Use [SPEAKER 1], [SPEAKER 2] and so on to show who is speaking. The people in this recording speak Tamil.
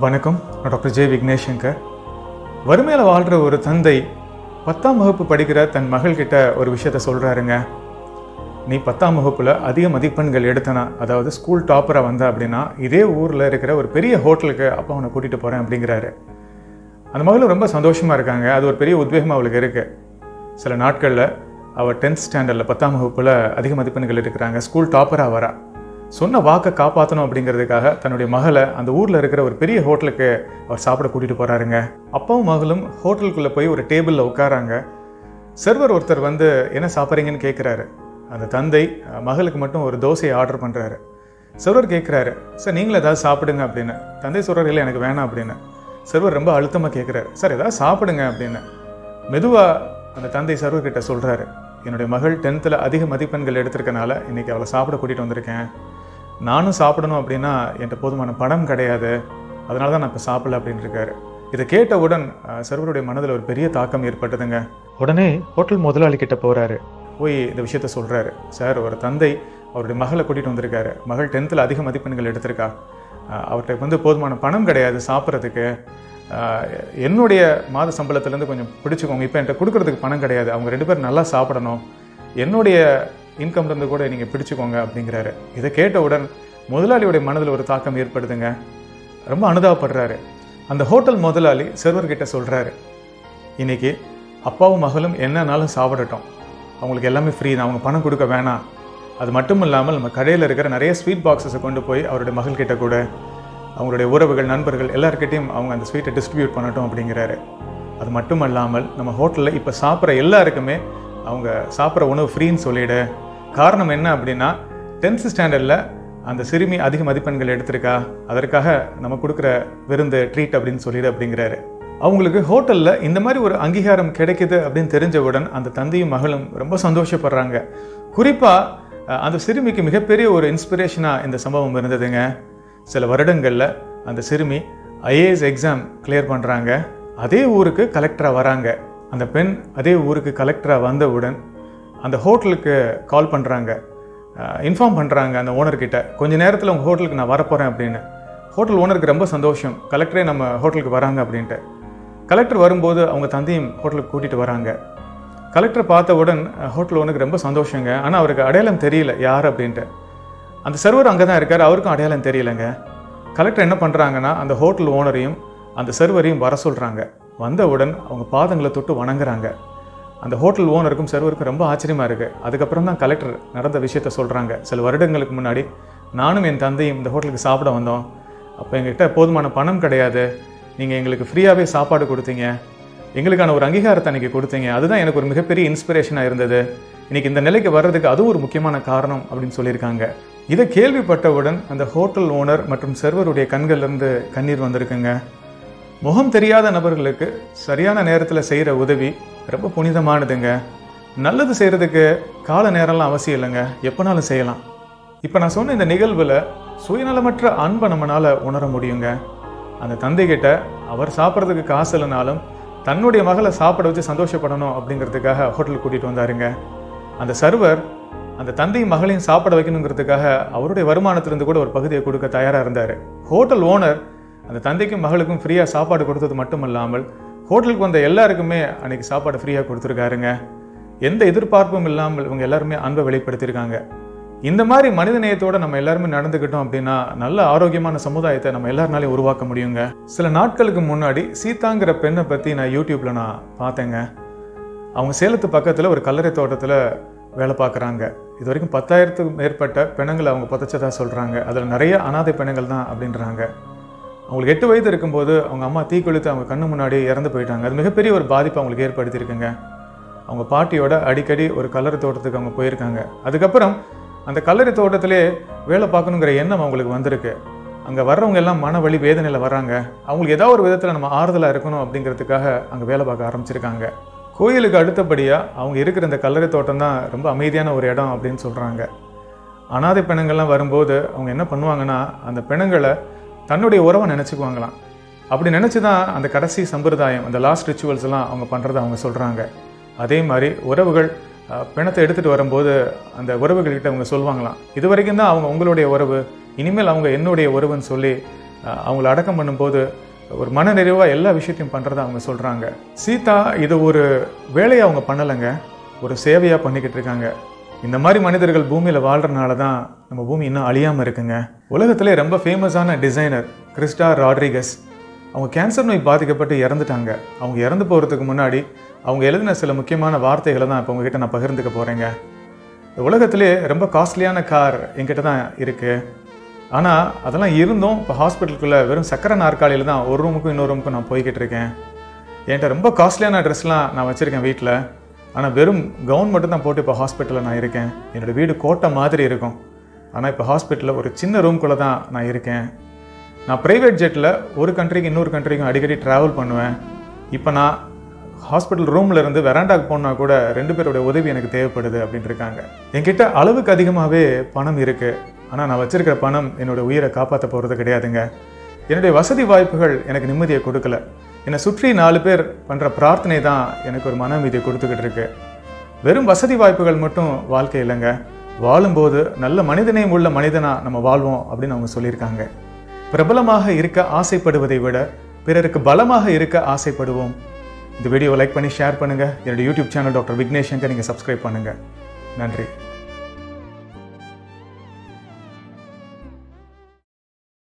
[SPEAKER 1] வணக்கம் நான் டாக்டர் ஜே விக்னேஷங்கர் வறுமையில் வாழ்கிற ஒரு தந்தை பத்தாம் வகுப்பு படிக்கிற தன் மகள்கிட்ட ஒரு விஷயத்த சொல்கிறாருங்க நீ பத்தாம் வகுப்பில் அதிக மதிப்பெண்கள் எடுத்தனா அதாவது ஸ்கூல் டாப்பராக வந்த அப்படின்னா இதே ஊரில் இருக்கிற ஒரு பெரிய ஹோட்டலுக்கு அப்பா உன்னை கூட்டிகிட்டு போகிறேன் அப்படிங்கிறாரு அந்த மகளும் ரொம்ப சந்தோஷமாக இருக்காங்க அது ஒரு பெரிய உத்வேகம் அவளுக்கு இருக்குது சில நாட்களில் அவள் டென்த் ஸ்டாண்டர்டில் பத்தாம் வகுப்பில் அதிக மதிப்பெண்கள் இருக்கிறாங்க ஸ்கூல் டாப்பராக வரா சொன்ன வாக்கை காப்பாற்றணும் அப்படிங்கிறதுக்காக தன்னுடைய மகளை அந்த ஊரில் இருக்கிற ஒரு பெரிய ஹோட்டலுக்கு அவர் சாப்பிட கூட்டிகிட்டு போகிறாருங்க அப்பாவும் மகளும் ஹோட்டலுக்குள்ளே போய் ஒரு டேபிளில் உட்காராங்க சர்வர் ஒருத்தர் வந்து என்ன சாப்பிட்றீங்கன்னு கேட்குறாரு அந்த தந்தை அஹ், மகளுக்கு மட்டும் ஒரு தோசையை ஆர்டர் பண்ணுறாரு சர்வர் கேட்குறாரு சார் நீங்களும் ஏதாவது சாப்பிடுங்க அப்படின்னு தந்தை சொல்கிறார் இல்லை எனக்கு வேணாம் அப்படின்னு சர்வர் ரொம்ப அழுத்தமாக கேட்குறாரு சார் ஏதாவது சாப்பிடுங்க அப்படின்னு மெதுவாக அந்த தந்தை சர்வர் கிட்ட சொல்கிறாரு என்னுடைய மகள் டென்த்தில் அதிக மதிப்பெண்கள் எடுத்திருக்கனால இன்னைக்கு அவளை சாப்பிட கூட்டிகிட்டு வந்திருக்கேன் நானும் சாப்பிடணும் அப்படின்னா என்கிட்ட போதுமான பணம் கிடையாது அதனால தான் நான் இப்போ சாப்பிடல அப்படின்னு இருக்காரு இதை கேட்டவுடன் அஹ், சர்வருடைய மனதில் ஒரு பெரிய தாக்கம் ஏற்பட்டதுங்க உடனே ஹோட்டல் முதலாளி கிட்ட போகிறாரு போய் இந்த விஷயத்த சொல்கிறாரு சார் ஒரு தந்தை அவருடைய மகளை கூட்டிகிட்டு வந்திருக்காரு மகள் டென்த்தில் அதிக மதிப்பெண்கள் எடுத்திருக்கா அஹ், அவர்கிட்ட வந்து போதுமான பணம் கிடையாது சாப்பிட்றதுக்கு ஆஹ் என்னுடைய மாத சம்பளத்துலேருந்து கொஞ்சம் பிடிச்சிக்கோங்க இப்போ என்கிட்ட கொடுக்கறதுக்கு பணம் கிடையாது அவங்க ரெண்டு பேரும் நல்லா சாப்பிடணும் என்னுடைய இன்கம்லேருந்து கூட நீங்கள் பிடிச்சிக்கோங்க அப்படிங்கிறாரு இதை கேட்டவுடன் முதலாளியுடைய மனதில் ஒரு தாக்கம் ஏற்படுதுங்க ரொம்ப அனுதாபப்படுறாரு அந்த ஹோட்டல் முதலாளி சர்வர் கிட்ட சொல்கிறாரு இன்னைக்கு அப்பாவும் மகளும் என்னன்னாலும் சாப்பிடட்டும் அவங்களுக்கு எல்லாமே ஃப்ரீ தான் அவங்க பணம் கொடுக்க வேணாம் அது மட்டும் இல்லாமல் நம்ம கடையில் இருக்கிற நிறைய ஸ்வீட் பாக்ஸஸை கொண்டு போய் அவருடைய மகள்கிட்ட கூட அவங்களுடைய உறவுகள் நண்பர்கள் எல்லார்கிட்டையும் அவங்க அந்த ஸ்வீட்டை டிஸ்ட்ரிபியூட் பண்ணட்டும் அப்படிங்கிறாரு அது மட்டும் இல்லாமல் நம்ம ஹோட்டலில் இப்போ சாப்பிட்ற எல்லாருக்குமே அவங்க சாப்பிட்ற உணவு ஃப்ரீன்னு சொல்லிடு காரணம் என்ன அப்படின்னா டென்த் ஸ்டாண்டர்டில் அந்த சிறுமி அதிக மதிப்பெண்கள் எடுத்திருக்கா அதற்காக நம்ம கொடுக்குற விருந்து ட்ரீட் அப்படின்னு சொல்லிடு அப்படிங்கிறாரு அவங்களுக்கு ஹோட்டலில் இந்த மாதிரி ஒரு அங்கீகாரம் கிடைக்குது அப்படின்னு தெரிஞ்சவுடன் அந்த தந்தையும் மகளும் ரொம்ப சந்தோஷப்படுறாங்க குறிப்பாக அந்த சிறுமிக்கு மிகப்பெரிய ஒரு இன்ஸ்பிரேஷனாக இந்த சம்பவம் இருந்ததுங்க சில வருடங்களில் அந்த சிறுமி ஐஏஎஸ் எக்ஸாம் கிளியர் பண்ணுறாங்க அதே ஊருக்கு கலெக்டராக வராங்க அந்த பெண் அதே ஊருக்கு கலெக்டராக வந்தவுடன் அந்த ஹோட்டலுக்கு கால் பண்ணுறாங்க இன்ஃபார்ம் பண்ணுறாங்க அந்த ஓனர்கிட்ட கொஞ்ச நேரத்தில் உங்கள் ஹோட்டலுக்கு நான் வரப்போகிறேன் அப்படின்னு ஹோட்டல் ஓனருக்கு ரொம்ப சந்தோஷம் கலெக்டரே நம்ம ஹோட்டலுக்கு வராங்க அப்படின்ட்டு கலெக்டர் வரும்போது அவங்க தந்தையும் ஹோட்டலுக்கு கூட்டிகிட்டு வராங்க கலெக்டர் பார்த்தவுடன் அஹ், ஹோட்டல் ஓனருக்கு ரொம்ப சந்தோஷங்க ஆனால் அவருக்கு அடையாளம் தெரியல யார் அப்படின்ட்டு அந்த சர்வர் அங்கே தான் இருக்கார் அவருக்கும் அடையாளம் தெரியலங்க கலெக்டர் என்ன பண்ணுறாங்கன்னா அந்த ஹோட்டல் ஓனரையும் அந்த சர்வரையும் வர சொல்கிறாங்க வந்தவுடன் அவங்க பாதங்களை தொட்டு வணங்குறாங்க அந்த ஹோட்டல் ஓனருக்கும் சர்வருக்கும் ரொம்ப ஆச்சரியமாக இருக்குது அதுக்கப்புறம் தான் கலெக்டர் நடந்த விஷயத்த சொல்கிறாங்க சில வருடங்களுக்கு முன்னாடி நானும் என் தந்தையும் இந்த ஹோட்டலுக்கு சாப்பிட வந்தோம் அப்போ எங்ககிட்ட போதுமான பணம் கிடையாது நீங்கள் எங்களுக்கு ஃப்ரீயாகவே சாப்பாடு கொடுத்தீங்க எங்களுக்கான ஒரு அங்கீகாரத்தை அன்றைக்கி கொடுத்தீங்க அதுதான் எனக்கு ஒரு மிகப்பெரிய இன்ஸ்பிரேஷனாக இருந்தது இன்னைக்கு இந்த நிலைக்கு வர்றதுக்கு அதுவும் ஒரு முக்கியமான காரணம் அப்படின்னு சொல்லியிருக்காங்க இதை கேள்விப்பட்டவுடன் அந்த ஹோட்டல் ஓனர் மற்றும் சர்வருடைய கண்கள்லேருந்து கண்ணீர் வந்திருக்குங்க முகம் தெரியாத நபர்களுக்கு சரியான நேரத்தில் செய்கிற உதவி ரொம்ப புனிதமானதுங்க நல்லது செய்கிறதுக்கு கால நேரம்லாம் அவசியம் இல்லைங்க எப்போனாலும் செய்யலாம் இப்போ நான் சொன்ன இந்த நிகழ்வில் சுயநலமற்ற அன்பை நம்மளால் உணர முடியுங்க அந்த தந்தைகிட்ட அவர் சாப்பிட்றதுக்கு காசு இல்லைனாலும் தன்னுடைய மகளை சாப்பிட வச்சு சந்தோஷப்படணும் அப்படிங்கிறதுக்காக ஹோட்டலுக்கு கூட்டிகிட்டு வந்தாருங்க அந்த சர்வர் அந்த தந்தையும் மகளையும் சாப்பிட வைக்கணுங்கிறதுக்காக அவருடைய வருமானத்திலிருந்து கூட ஒரு பகுதியை கொடுக்க தயாராக இருந்தார் ஹோட்டல் ஓனர் அந்த தந்தைக்கும் மகளுக்கும் ஃப்ரீயாக சாப்பாடு கொடுத்தது மட்டும் இல்லாமல் ஹோட்டலுக்கு வந்த எல்லாருக்குமே அன்னைக்கு சாப்பாடு ஃப்ரீயாக கொடுத்துருக்காருங்க எந்த எதிர்பார்ப்பும் இல்லாமல் இவங்க எல்லாருமே அன்பை வெளிப்படுத்தியிருக்காங்க இந்த மாதிரி மனித நேயத்தோட நம்ம எல்லாருமே நடந்துக்கிட்டோம் அப்படின்னா நல்ல ஆரோக்கியமான சமுதாயத்தை நம்ம எல்லாருனாலையும் உருவாக்க முடியுங்க சில நாட்களுக்கு முன்னாடி சீதாங்கிற பெண்ணை பற்றி நான் யூடியூப்ல நான் பார்த்தேங்க அவங்க சேலத்து பக்கத்தில் ஒரு கல்லறை தோட்டத்தில் வேலை பார்க்குறாங்க இது வரைக்கும் பத்தாயிரத்துக்கும் மேற்பட்ட பெண்களை அவங்க புதைச்சதா சொல்கிறாங்க அதில் நிறைய அனாதை பெண்கள் தான் அப்படின்றாங்க அவங்களுக்கு எட்டு வயது இருக்கும்போது அவங்க அம்மா தீக்குளித்து அவங்க கண்ணு முன்னாடி இறந்து போயிட்டாங்க அது மிகப்பெரிய ஒரு பாதிப்பு அவங்களுக்கு ஏற்படுத்தியிருக்குங்க அவங்க பாட்டியோட அடிக்கடி ஒரு கல்லறை தோட்டத்துக்கு அவங்க போயிருக்காங்க அதுக்கப்புறம் அந்த கல்லறை தோட்டத்திலே வேலை பார்க்கணுங்கிற எண்ணம் அவங்களுக்கு வந்திருக்கு அங்கே வர்றவங்க எல்லாம் மன வலி வேதனையில் வர்றாங்க அவங்களுக்கு ஏதாவது ஒரு விதத்தில் நம்ம ஆறுதலாக இருக்கணும் அப்படிங்கிறதுக்காக அங்கே வேலை பார்க்க ஆரம்பிச்சிருக்காங்க கோயிலுக்கு அடுத்தபடியாக அவங்க இருக்கிற இந்த கல்லறை தோட்டம் தான் ரொம்ப அமைதியான ஒரு இடம் அப்படின்னு சொல்கிறாங்க அனாதை பெண்கள்லாம் வரும்போது அவங்க என்ன பண்ணுவாங்கன்னா அந்த பெண்களை தன்னுடைய உறவை நினச்சிக்குவாங்களாம் அப்படி நினச்சி தான் அந்த கடைசி சம்பிரதாயம் அந்த லாஸ்ட் ரிச்சுவல்ஸ் எல்லாம் அவங்க பண்ணுறதை அவங்க சொல்கிறாங்க அதே மாதிரி உறவுகள் அஹ், பிணத்தை எடுத்துகிட்டு வரும்போது அந்த உறவுகள்கிட்ட அவங்க சொல்லுவாங்களாம் இது வரைக்கும் தான் அவங்க உங்களுடைய உறவு இனிமேல் அவங்க என்னுடைய உறவுன்னு சொல்லி அஹ் அவங்கள அடக்கம் பண்ணும்போது ஒரு மனநிறைவாக எல்லா விஷயத்தையும் பண்ணுறதா அவங்க சொல்கிறாங்க சீதா இது ஒரு வேலையை அவங்க பண்ணலைங்க ஒரு சேவையாக பண்ணிக்கிட்டு இருக்காங்க இந்த மாதிரி மனிதர்கள் பூமியில் வாழ்கிறனால தான் நம்ம பூமி இன்னும் அழியாமல் இருக்குங்க உலகத்திலே ரொம்ப ஃபேமஸான டிசைனர் கிறிஸ்டா ராட்ரிகஸ் அவங்க கேன்சர் நோய் பாதிக்கப்பட்டு இறந்துட்டாங்க அவங்க இறந்து போகிறதுக்கு முன்னாடி அவங்க எழுதின சில முக்கியமான வார்த்தைகளை தான் இப்போ உங்ககிட்ட நான் பகிர்ந்துக்க போகிறேங்க இந்த உலகத்திலே ரொம்ப காஸ்ட்லியான கார் என்கிட்ட தான் இருக்குது ஆனால் அதெல்லாம் இருந்தும் இப்போ ஹாஸ்பிட்டலுக்குள்ளே வெறும் சக்கரை நாற்காலியில் தான் ஒரு ரூமுக்கும் இன்னொரு ரூமுக்கும் நான் போய்கிட்டு இருக்கேன் என்கிட்ட ரொம்ப காஸ்ட்லியான ட்ரெஸ்லாம் நான் வச்சுருக்கேன் வீட்டில் ஆனால் வெறும் கவுன் மட்டும் தான் போட்டு இப்போ ஹாஸ்பிட்டலில் நான் இருக்கேன் என்னோடய வீடு கோட்டை மாதிரி இருக்கும் ஆனால் இப்போ ஹாஸ்பிட்டலில் ஒரு சின்ன ரூம்குள்ளே தான் நான் இருக்கேன் நான் ப்ரைவேட் ஜெட்டில் ஒரு கண்ட்ரிக்கு இன்னொரு கண்ட்ரிக்கும் அடிக்கடி ட்ராவல் பண்ணுவேன் இப்போ நான் ஹாஸ்பிட்டல் ரூமில் இருந்து வெராண்டாக்கு போனால் கூட ரெண்டு பேரோட உதவி எனக்கு தேவைப்படுது அப்படின்னு இருக்காங்க என்கிட்ட அளவுக்கு அதிகமாகவே பணம் இருக்குது ஆனால் நான் வச்சிருக்கிற பணம் என்னோட உயிரை காப்பாற்ற போகிறது கிடையாதுங்க என்னுடைய வசதி வாய்ப்புகள் எனக்கு நிம்மதியை கொடுக்கல என்னை சுற்றி நாலு பேர் பண்ணுற பிரார்த்தனை தான் எனக்கு ஒரு மன அமைதியை கொடுத்துக்கிட்டு இருக்கு வெறும் வசதி வாய்ப்புகள் மட்டும் வாழ்க்கை இல்லைங்க வாழும்போது நல்ல மனிதநேயம் உள்ள மனிதனா நம்ம வாழ்வோம் அப்படின்னு அவங்க சொல்லியிருக்காங்க பிரபலமாக இருக்க ஆசைப்படுவதை விட பிறருக்கு பலமாக இருக்க ஆசைப்படுவோம் இந்த வீடியோவை லைக் பண்ணி ஷேர் பண்ணுங்க என்னோட YouTube channel doctor Vignesh Shankar நீங்கள் சப்ஸ்கிரைப் பண்ணுங்க நன்றி